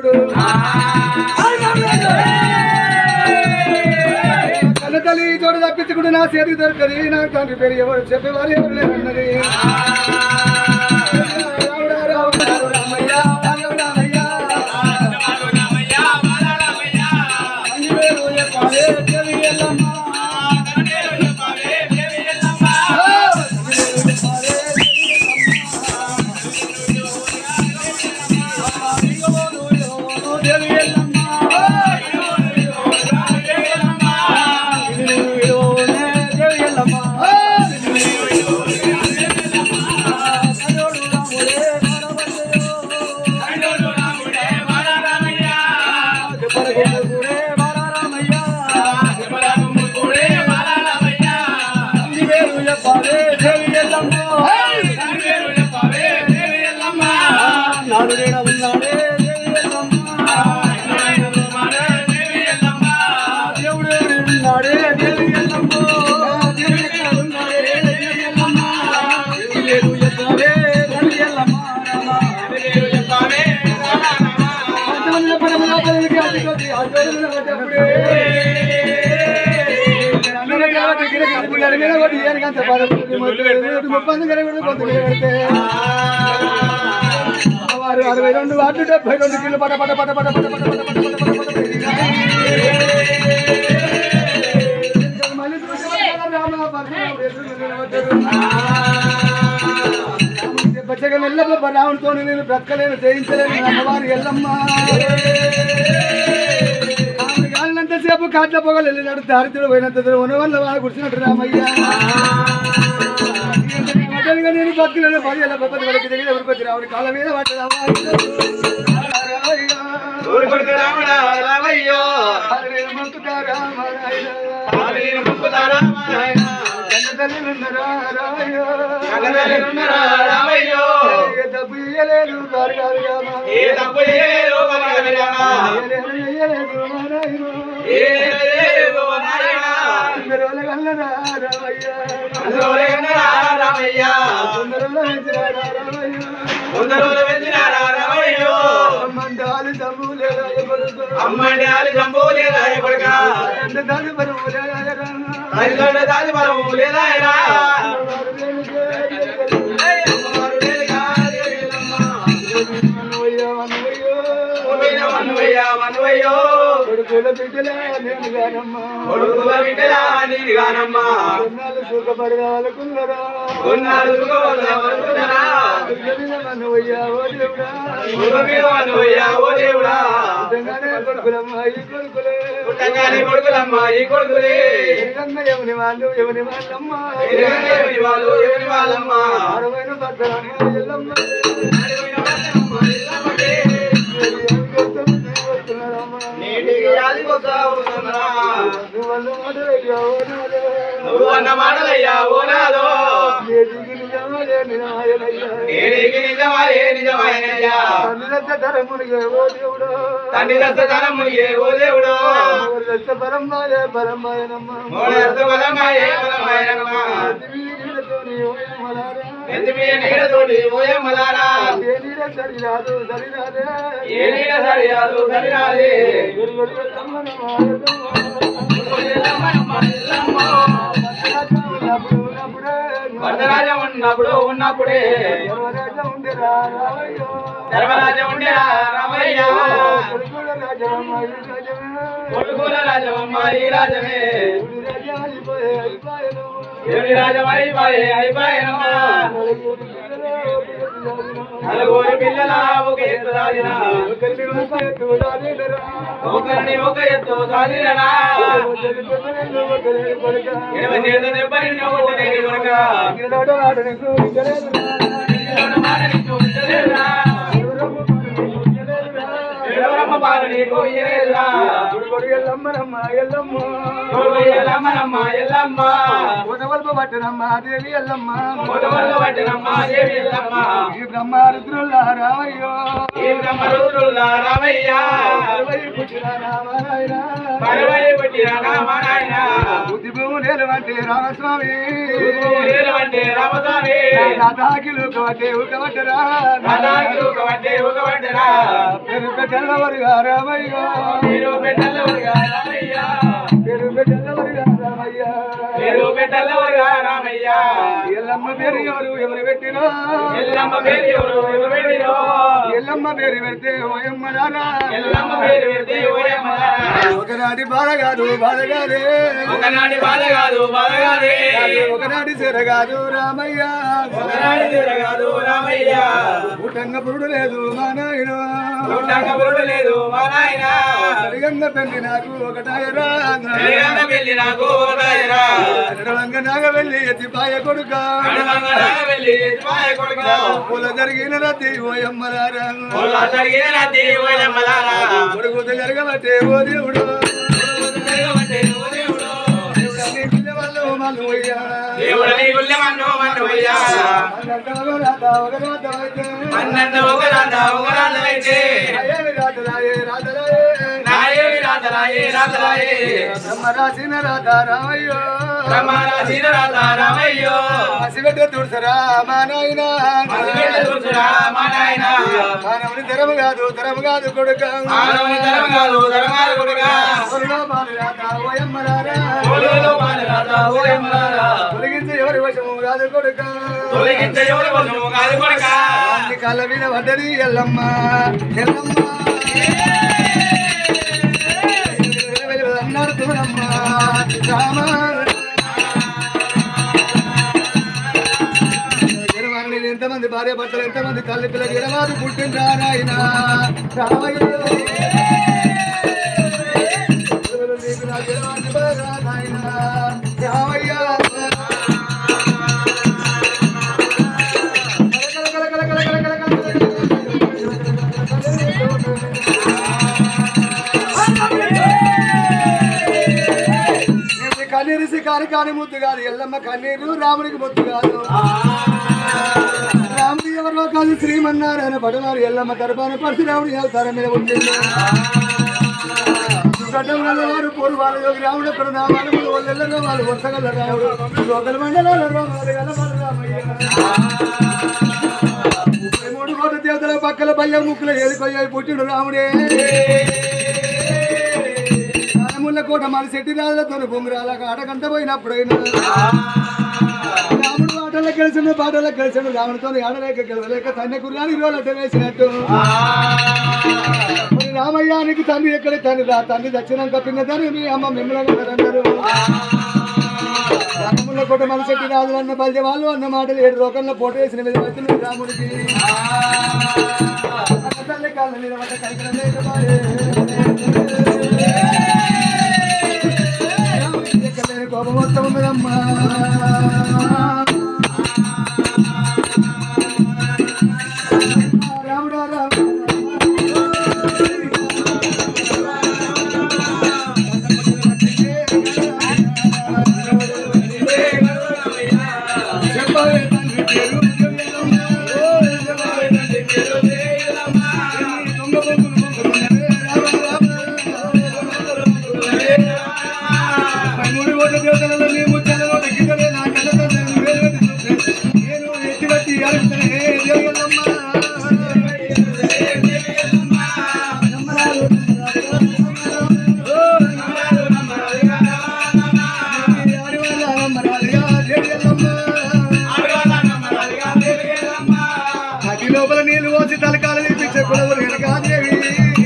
దేవుడు కన్న తల్లి ఈ చోటు తప్పించుకుంటే నా చేతికి దొరకది నా తండ్రి పేరు ఎవరు చెప్పేవారు ఎవరు లేరన్నది రాముడా, రాముడా, రామయ్య, రామయ్య, అంజనేయులు చెప్పాలే, దేవి ఎల్లమ్మ. వారు అరవై రెండు వాటి డెబ్బై రెండు కిలో పట పట పట పట పట పట పట పట పట పట మళ్ళీ చూసి రామ బచ్చగా నెల్లబ రావునితో నేను బ్రతకలేను జయించలేను అమ్మవారు ఎల్లమ్మ ఆమె కాలినంతసేపు కాట్ల పొగలు వెళ్ళినాడు దారిద్రుడు పోయినంత దూరం ఉన్న వల్ల వాళ్ళు కూర్చున్నట్టు రామయ్య మటన్గా నేను బతుకులను పది వేల పద్ధతి వరకు దగ్గర ఊరుకొచ్చి రావుని కాళ్ళ మీద పట్టరామయ్య డబ్బు ఇయ్యలేదు గారు గారు రామా ఇయ్యలేదు ఇయ్యలేదు మా నాయనా. అందరూ కల్లరా రామయ్య అందరూ వెంచినారా రామయ్య మండాలు తమ్ములేరా ఎవరుతో? అమ్మండి ఆలు జంబూ లేదా కొడుక రెండు దాని పరువులేరా రామ. తల్లిదండ్రుల దాది మరము లేదా ఆయన వారు వెనుకే అమ్మవారు లేదుగా దేవిలమ్మ. వనవయ్యో, వనవయ్యో. పోయిన వన్నువయ్య వన్నువయ్యో కొడుకుల బిడ్డలా నేను గానమ్మా. కొడుకుల బిడ్డలా నీది గానమ్మా కొన్నాళ్ళు సుఖపడదాలకున్నరా. కొన్నాళ్ళు సుఖపడదామనుకున్నారా? బిడ్డలిన వనవయ్యా, ఓ దేవుడా. కొడుకు మీద వన్నువయ్య ఓ దేవుడా నిజంగానే కొడుకులమ్మా, ఈ కొడుకులే. పుట్టంగానే కొడుకులమ్మ ఈ కొడుకులే ఎరుగన్న ఎవని వాళ్ళు ఎవని వాళ్ళమ్మా ఎరుగని ఎవరి వాళ్ళు ఎవరి వాళ్ళమ్మ అరవైన భద్రాన్ని ఎల్లమ్మ అడిగిన వాళ్ళమ్మ ఇల్లమ్మకే. నీటికి యాదికొస్తా వస్తున్నారా? నువ్వు అన్న మాటలయ్యా ఓ నాదో నేటికి నిజమాయే నిజమాయనయ్యా తండ్రి దస్తధనం మునిగే ఓ దేవుడు మోడస్త బలమాయే బలమాయనమ్మా ఎంతిమీ నీడతోటి ఓయమ్మలారా ఏ నీడ సరియాదు సరిరాదే వరదరాజం ఉన్నప్పుడు ఉన్నప్పుడే ధర్మరాజం ఉండేరా రామయ్య కొడుకుల రాజమమ్మ ఈ రాజమే దేవుని రాజం అయిపోయే అయిపోయినమ్మా నలుగురు పిల్లల ఒక ఎత్తు దాదిన ఒకరిని ఒక ఎత్తు సాధినరా ఎడమ చేత దెబ్బ నిన్ను కొట్టలేని కొరక పిల్లల మాట నీకు ఉంచలేదురా. ఎడవరమ్మ పాలు నీకు ఇయ్యలేదురా. కొడుకు ఎల్లమ్మనమ్మ ఎల్లమ్మ పట్టనమ్మా దేవి ఎల్లమ్మ కొడవల్లో పట్టినమ్మ దేవి ఎల్లమ్మ ఈ బ్రహ్మారుద్రుల రామయ్యో ఈ బ్రహ్మరుద్రుల రామయ్య అరవై పుట్టిన రామారాయణ పరవై పుట్టి బుద్ధి భూములు అంటే రామస్వామి అంటే రామస్వామి రాధాకిలు కవటే ఉకవటరా రాధాకిలు కవటే ఉకవటరా పేరు పెట్టెల్లవరుగా రామయ్య పేరు పెట్టల్లవరుగా రామయ్య పేరు పెట్టెల్లవరుగా రామయ్య పేరు పెట్టల్లవరుగా రామయ్య ఎల్లమ్మ పేరు ఎవరు ఎవరు పెట్టినా ఎల్లమ్మ పేరు ఎవరు ఎవరు పెట్టిరో ఎల్లమ్మ పేరు పెడితే ఓయమ్మ నారా ఎల్లమ్మ పేరు పెడితే ఓయమ్మ ఒకనాటి బాధ కాదు బాధ కాదే ఒకనాటి బాధ కాదు బాధ కాదే ఒకనాటి చెర కాదు రామయ్య ఒకనాటి తీర కాదు రామయ్య పుట్టంగ పురుడు లేదు మా నాయన పుట్టక పురుడు లేదు మా నాయన సరిగంగ పెళ్లి నాకు ఒకటాయరా తెలియక పెళ్లి నాకు ఒకటాయరా నడవంగ నాగ వెళ్ళి ఎత్తిపాయ కొడుక నడవంగనాగ వెళ్ళి ఎత్తిపాయ కొడుక పూల జరిగిన రద్ది ఓయమ్మలారా పొల్ల జరిగిన రాత్రి ఓయమ్మలారా కొడుకు జరగబట్టే ఓ దేవుడు జరగబట్టే ఓ దేవుడు నీ పిల్ల వాళ్ళు మళ్ళు అయ్యా. దేవుడు నీ గుళ్ళె మన్ను మన్ను అయ్యా అన్నంత ఒక రాత ఒక రాత అయితే. అన్నంత ఒక రాత ఒక రాత అయితే అయ్యేవి రాతరాయే రాతరాయే. నాయేవి రాతరాయే రాతరాయే బ్రహ్మ రాసిన రాత రామయ్యో బ్రహ్మరాసిన రాత రామయ్యో పసిబిడ్డ తుడుసరా మా నాయన పసిబిడ్డ చూసురా మా నాయన మానవుని తరము కాదు తరము కాదు కొడుక మానవుని తరం కాదు తరం కాదు కొడుకా కొరులో బాలు రాత ఓయమ్మలారా. ఓలులో పాల రాత ఓయమ్మలారా తొలగించి ఎవరి వశము కాదు కొడుక తొలగించే ఎవరి వశము కాదు కొడుకా అన్ని కళ్ళ మీద పడ్డది ఎల్లమ్మ ఎల్లమ్మ అన్నారు తురమ్మ రామ జనమానులు ఎంతమంది భార్య భర్తలు ఎంతమంది తల్లి పిల్లలు ఎడవారు పుట్టిండ్రా నాయన రామయ్య నీకు నా జనవాణి బాగా నాయన రామయ్య కన్నీరు కాని కాని ముద్దు కాదు ఎల్లమ్మ కన్నీరు రాముడికి ముద్దు కాదు రాముడు ఎవరో కాదు శ్రీమన్నారాయణ పడవారు ఎల్లమ్మ తరపాన పరశురాముడి అవతారం మీద ఉంటుంది గడ్డం వారు పూర్వ వాళ్ళ యోగి రాముడు ఎక్కడ నామాలు వాళ్ళెల్లరో వాళ్ళు వరుసగల రాముడు లోకల మండలాల రాముడు గల రామయ్య ముప్పై మూడు కోట్ల దేవతల పక్కల బయ్య ముక్కుల ఏదికొయ్యాయి పుట్టిడు రాముడే రాముల కోట మన శెట్టి రాజులతో బొంగురాల ఆటకంట పోయినప్పుడైనా రాముడు ఆటలో కలిసిన పాటలో కలిసిన రాముడితో ఆడలేక గెలవలేక తన్య కుర్రాని రోలట వేసినట్టు మరి రామయ్యానికి తండ్రి ఎక్కడ తండ్రి రా తండ్రి దక్షిణంక పిన్న తండ్రి మీ అమ్మ మిమ్మల్ని అన్నారు రాముల కోట మన శెట్టి రాజులు అన్న బలిజ వాళ్ళు అన్న మాటలు ఏడు రోకంలో పోటీ వేసిన మీద వచ్చిన రాముడికి అన్న తల్లి కాళ్ళ మీద పడ్డ కైకలం లేక బాయే. రాముడికి ఎక్కలేని కోపం వస్తా ఉన్నదమ్మా రాముడా రాముడా చెప్పవే తండ్రి పేరు దొంగ బొంగులు బొంగులున్నవే రామ రామ మూడు కోట్ల దేవతలలో నీ ముచ్చల నోట గిన్నెలే నా కళ్ళ తండ్రి వేలు పెట్టి చూస్తే నేను ఎత్తి పట్టి అరుస్తనే దేవయ్యల్లమ్మ. నమ్మరాలు, ఓ, ఈ ఆడివాళ్ళ నమ్మరాలుగా దేవయ్యల్లమ్మ. అతి లోపల నీళ్లు పోసి తలకాలు తీపించే కులవులు వెనక దేవి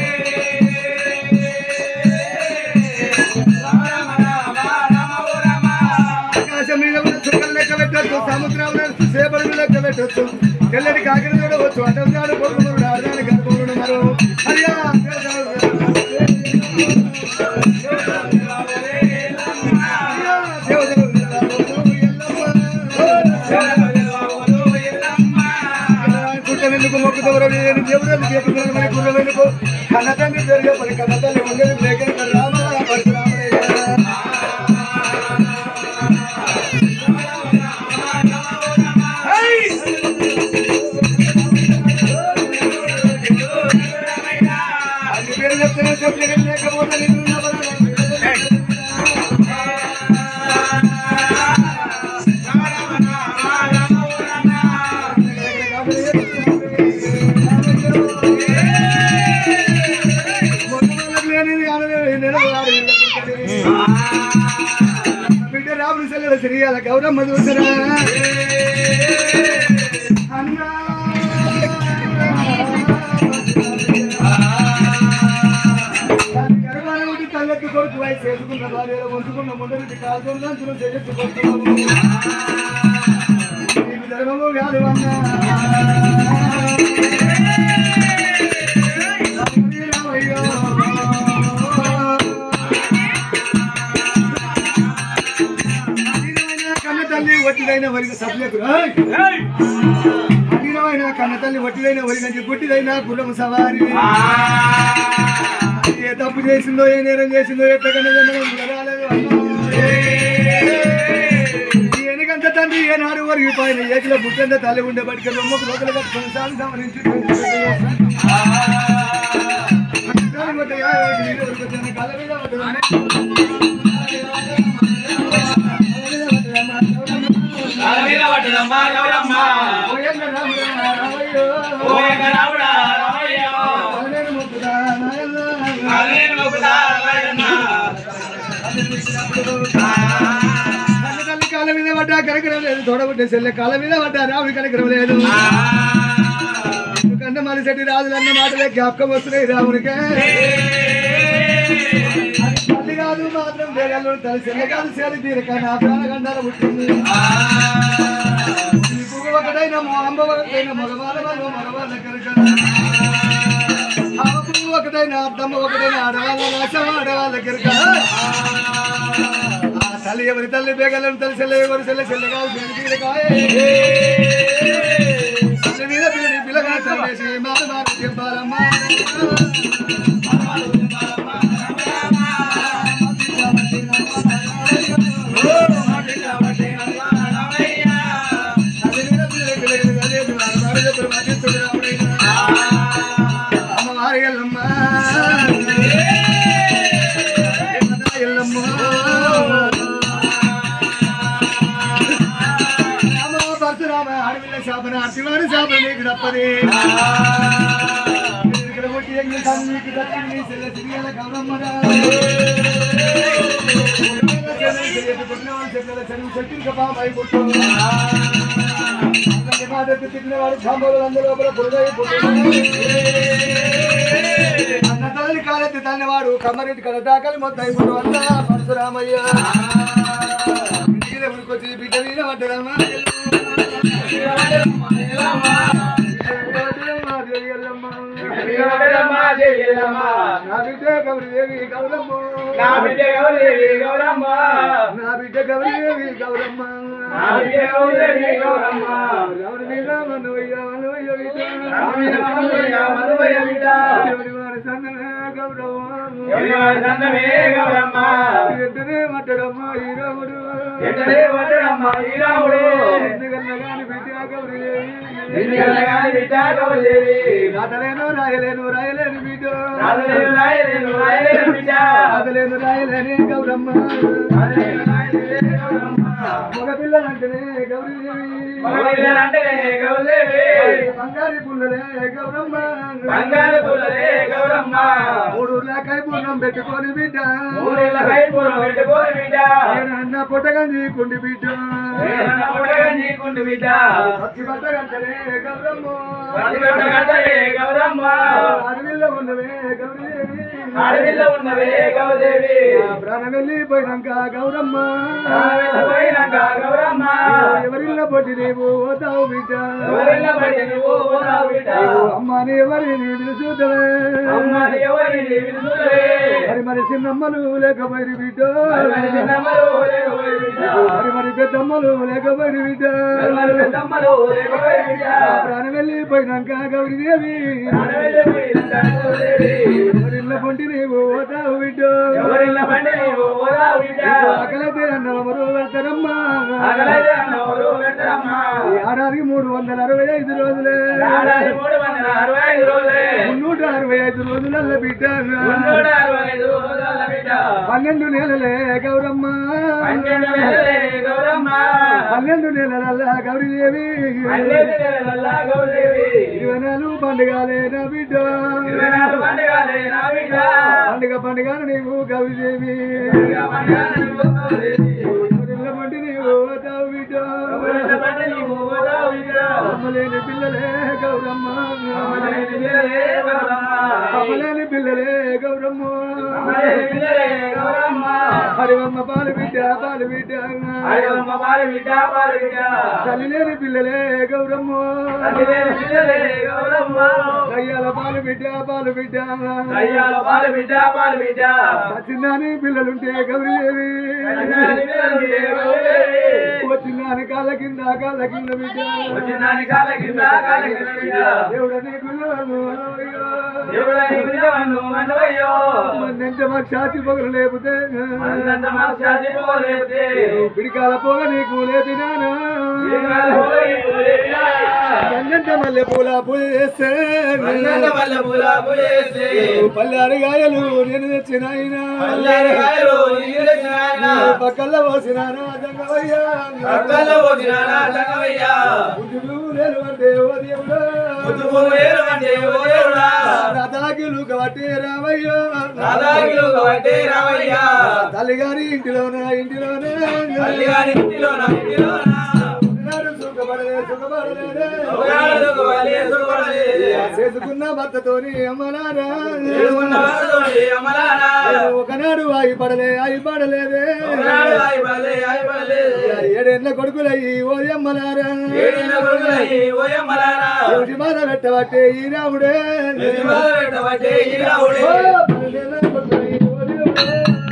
ఆకాశం మీద ఉన్న చుక్కలు లెక్క పెట్టచ్చు సముద్రంలో సేపలు లెక్క పెట్టచ్చు తెల్లటి కాకిని చూడవచ్చు అడ్డం కాడు పొరుగుడు ఆడదాని గర్భముడు మరో అయ్యా ఎందుకు మొక్కుతవరో నేను దేవుడు చెప్పుకున్నాను మరి గుర్రం ఎందుకు కన్న తండ్రి పేరు చెప్పని కన్న తల్లి ఉండేది లేక రామ పరశురామయ్య అది పేరు చెప్తేనే చెప్పలేదు లేకపోతే నేను ఉన్న పని బిడ్డ రాముడు సెల్లెల శ్రీయాల గౌరమ్మ చూసరా అన్నా గర్భాన ఉండి తల్లెత్తు కొడుకు వయసు చేసుకున్న భార్యలో వంచుకున్న ముందరికి కాల్చుకున్న చులు చెయ్యెత్తు కొడుతున్నాము నీకు ధర్మము కాదు అన్నా కన్న తల్లి వట్టిదైన వరిగ సభ్యులకు అడిగినమైన కన్న తల్లి వట్టిదైన వరిగంచి గుట్టిదైన గుర్రము సవారి ఏ తప్పు చేసిందో ఏ నేరం చేసిందో ఎట్టకన్నా రాలేదు ఎనకంత తండ్రి ఏనాడు వరకు పైన ఏకిల బుట్టంత తల్లి ఉండే బడికి రొమ్మకు లోకలు కట్టుకుని సాగు సమరించి కాళ్ళ మీద పట్టుకుని కాళ్ళ మీద పట్టుదమ్మ గౌరమ్మ ఓయన్న రామ రామయ్యో ఓయక రాముడా రామయ్య కాళ్ళేరు మొక్కుదా నాయనా. కాలేరు మొక్కుతా రాయన్న కన్న తల్లి కాళ్ళ మీద పడ్డా కనకరం లేదు తోడబుట్టే చెల్లె కాళ్ళ మీద పడ్డా రాముడి కనకరం లేదు ఎందుకంటే మన శెట్టి రాజులు అన్న మాటలే జ్ఞాపకం వస్తున్నాయి రాముడికే తల్లి కాదు మాత్రం వేగల్లో తల్లి చెల్లె కాదు సేలి తీరక నా ప్రాణగండాల పుట్టింది ఈ పువ్వు ఒకటైన మా అంబ ఒకటైన మగవాళ్ళ వాళ్ళు మగవాళ్ళ కనుక ఆ పువ్వు ఒకటైన అద్దమ్మ ఒకటైన ఆడవాళ్ళ నాశం ఆడవాళ్ళ కనుక ఆ తల్లి ఎవరి తల్లి బేగలను తల్లి చెల్లె ఎవరి చెల్లె చెల్లె కాదు సేలి తీరకాయ తల్లి మీద పిల్లని పిల్లగా తల్లేసి మాట మాట చెప్పాలమ్మా పరశురామ అడవిలో శాపన అతివారి శాపన నీకు తప్పది ఇక్కడ కొట్టి ఎంగిలి తను నీకు దక్కింది చెల్ల సిరియాల గౌరమ్మరా చెల్లెల చెరువు చెట్టు పాపై పుట్టు మాట తిట్టినవాడు సాంబాలు అందరూ లోపల బురదై అన్న తల్లి కాలెత్తి తల్లివాడు కమ్మరెడ్డి కడ దాకలి మొత్తం అయిపోడు అన్న పరశురామయ్య ఇంటికి ఉరికొచ్చి బిడ్డ మీద పడ్డదమ్మా నా బిడ్డ గౌరీదేవి గౌరమ్మ నా బిడ్డ గౌరీ గౌరమ్మ నా బిడ్డ గౌరీదేవి గౌరమ్మ నా బిడ్డ గౌరీ గౌరమ్మ రాముడి మీద మనవయ్య మనవయ్య బిడ్డ రాముడి మీద మనవయ్య మనవయ్య బిడ్డ. ఎవరి వారి సన్నమే గౌరమ్మ ఎవరి సందమే గౌరమ్మ వెంటనే మట్టడమ్మ ఈ రాముడు ఎక్కడే పట్టడమ్మ ఈ రాముడు ఎందుకన్నా గాని బిడ్డ గౌరీదేవి ఎందుకనగాని బిడ్డ గౌరీదేవి రాతలేను రాయలేను రాయలేను బిడ్డ రాజలేను రాయలేను రాయలేను బిడ్డ రాతలేను రాయలేని గౌరమ్మ రాజలేను రాయలేను గౌరమ్మ మగ పిల్లలంటేనే గౌరీదేవి మగపిల్లలంటేనే గౌరీదేవి బంగారి పుల్లలే గౌరమ్మ బంగారు పుల్లలే గౌరమ్మ మూడు లాకాయ పూర్ణం పెట్టుకొని బిడ్డ ఊరిళ్ళ కైపూరం పెట్టుకోని బిడ్డ అన్న పుట్టగంజి కుండి బిడ్డ ఏమన్నా పుట్టగా నీకుండు బిడ్డ పచ్చి బట్టగంటలే గౌరమ్మ ప్రతిగొట్ట గడ్డలే గౌరమ్మ అడవిలో ఉన్నవే గౌరీదేవి అడవిలో ఉన్నవే గౌదేవి ప్రాణం వెళ్ళిపోయినాక గౌరమ్మ పోయినాక గౌరమ్మ ఎవరిల్ల పొట్టి నీవు పోతావు బిడ్డ ఎవరిళ్ళ పడి నువ్వు పోతావు బిడ్డ అమ్మని ఎవరిని పిలుచుదవే అమ్మని ఎవరిని విడుదలే మరి మరి చిన్నమ్మలు లేకపోయి బిడ్డ మరి చిన్నమ్మలు లేకపోయి బిడ్డ మరి మరి పెద్దమ్మలు లేకపోయి బిడ్డ మరి పెద్దమ్మలు లేకపోయి బిడ్డ ప్రాణం వెళ్ళిపోయినాక గౌరీదేవి అడవిలో పోయినాక గౌదేవి ఎవరిల్ల పొంటి నీవు పోతావు బిడ్డ ఎవరిళ్ళ బండి నువ్వు పోతావు బిడ్డ ఆకలైతే అన్నవరు వెళ్తారమ్మా అగలైతే అన్నవరు వెంటరమ్మ ఈ ఏడాదికి మూడు వందల అరవై ఐదు రోజులే ఏడాది మూడు వందల అరవై ఐదు రోజులే మున్నూట అరవై ఐదు రోజులల్ల బిడ్డ మున్నూట అరవై ఐదు రోజుల బిడ్డ పన్నెండు నెలలే గౌరమ్మ పన్నెండు నెలలే గౌరమ్మ పన్నెండు నెలల గౌరీదేవి పన్నెండు నెలల గౌదేవి ఇరవై నాలుగు పండుగలే నా బిడ్డ ఇరవై నాలుగు పండుగలే నా బిడ్డ పండుగ పండుగ నీవు కవిదేవి ఊరిల్ల పండి నీవు ఓదావు బిడ్డ అమ్మలేని పిల్లలే గౌరమ్మ అమ్మలేని పిల్లలే గౌరమ్మ హరివమ్మ పాలు బిడ్డ పాలు బిడ్డ తల్లి లేని పిల్లలే గౌరమ్మ అయ్యాల పాలు బిడ్డ పాలు బిడ్డ సచిన్నాని పిల్లలుంటే గౌరీదేవి వచ్చినాని కాళ్ళ కింద కాళ్ళ కింద బిడ్డ దేవుడని గుళ్ళను మందంటే మాకు సాచి పొగలు లేపితే పిడికాల పొగ నీకు లేపినాను మందంటే మల్లె పూల పూజ చేస్తే పల్లె గాయలు నేను తెచ్చినాయినా పక్కల్లో పోసినాను అదంగవయ్యా బుద్ధుడు లేరు అంటే ఓ దేవుడా రథాకిలు కాబట్టి రామయ్యో తల్లిగారి ఇంటిలోన ఇంటిలోనే నాడు సుఖపడలే సుఖపడలేదే చేసుకున్న భర్తతోని అమ్మనారా ఒకనాడు ఆగి పడలే ఆగి పడలేదే ఏడేళ్ళ కొడుకులయ్యి ఓ అమ్మనారా ఎవరి బాధ పెట్టబట్టే ఈ రాముడే ఓ పన్నెండేళ్ళ కొడుకులయ్యి ఓ దేవుడే.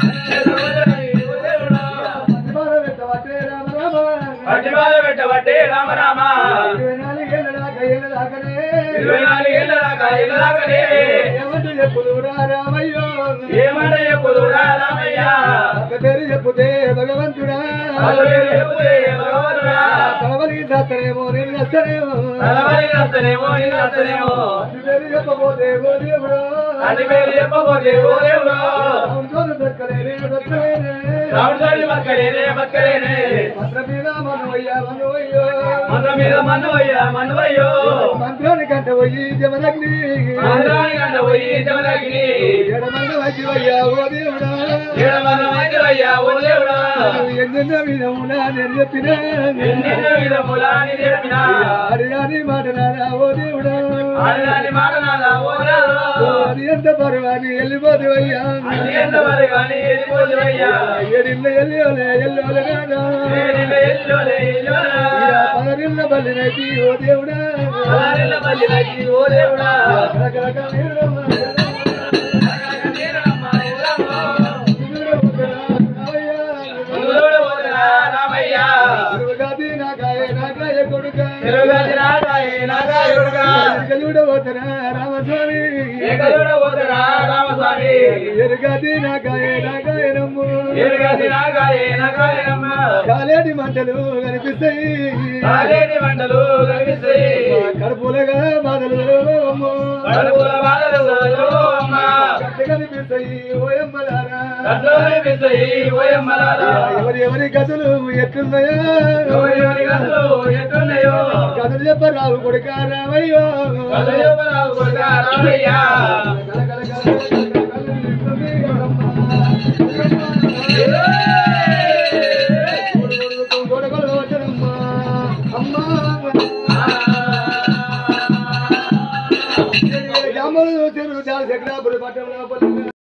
బాధ పెట్టబట్టే రామ రామ పెట్టబట్టే రామ రామ ఇరవై నాలుగేళ్ళ దాకా ఏళ్ళ దాకానే ఇరవై నాలుగేళ్ల దాకా ఇళ్ళ దాకానే ఏమంటూ చెప్పుదురా రామయ్యో ఏమడ చెప్పుదురా రామయ్య ఒక్క పేరు చెప్పుతే భగవంతుడా పలువేలు చెప్పుదే భగవంతుడా కలవలికి చేస్తానేమో నేను చేస్తానేమో తలవరి వస్తనేమో నేను వస్తనేమో అన్ని పేరు చెప్పబోతే ఓ దేవుడు అన్ని పేరు చెప్పబోతే ఓ దేవుడు అవును దొరకలేనే దొరకలేనే రాముడి బతకలేనే బతకలేనే మంత్ర మీద మనవయ్యా మనవయ్యో మంద మీద మన్నవయ్యా మన్నవయ్యో మంత్రాన్ని కంట పోయి జమదగ్ని మందిరాని గంట పోయి జమదగిని ఎడమన్న వచ్చివయ్యా ఓ దేవుడా ఏడు మంద మందిరయ్యా ఓ దేవుడా ఎన్నెన్న విధములా నేను చెప్పినా ఎన్నెన్నో విధములా నీ చెప్పినా అడి అని మాట నారా ఓ దేవుడా ఆడదాని మాట నాదా ఓ దేవుడు అది ఎంత పర్వాని వెళ్ళిపోతువయ్యా అది ఎంత మరి కానీ వెళ్ళిపోతువయ్యా ఏడిల్ల ఎల్లోలే ఎల్లోలే నాదా ఏడిలో ఎల్లోలే ఎల్లోలా. పదరిల్ల బల్లినైతి ఓ దేవుడా పలారిల్ల పల్లి నచ్చి ఓ దేవుడా రకరక వీరమ్మ. నేనమ్మా ఊరమ్మ. ఇదిగో ఉత్తరా రావయ్యా. ముందులోడు పోతున్నా రామయ్య తిరుగాది నాకాయ నాకాయ కొడుక తిరుగతి నాగాయే నాగాయుడుగా ఎరుగలుడ పోతరా రామస్వామి ఏకలుడ పోతున్నా రామస్వామి ఎరుగది నాకాయ నాకాయ నమ్ము తిరుగతి నాగాయే నాగాయమ్మ కాలేటి మంటలు కనిపిస్తాయి కాలేని మంటలు కనిపిస్తాయి కడుపులగా బాధలు అమ్ము కడుపుల బాధలు అమ్మ కట్ట కనిపిస్తాయి ఓయమ్మలారా కట్లు కనిపిస్తాయి ఓయమ్మలారా ఎవరి ఎవరి గదులు ఎట్లున్నాయా ఎవరి గదులు ఎట్టున్నాయో గదులు చెప్పరావు కొడుక రామయ్యో కళ్ళు చెప్పరావు కొడుకా రామయ్య గల గల గల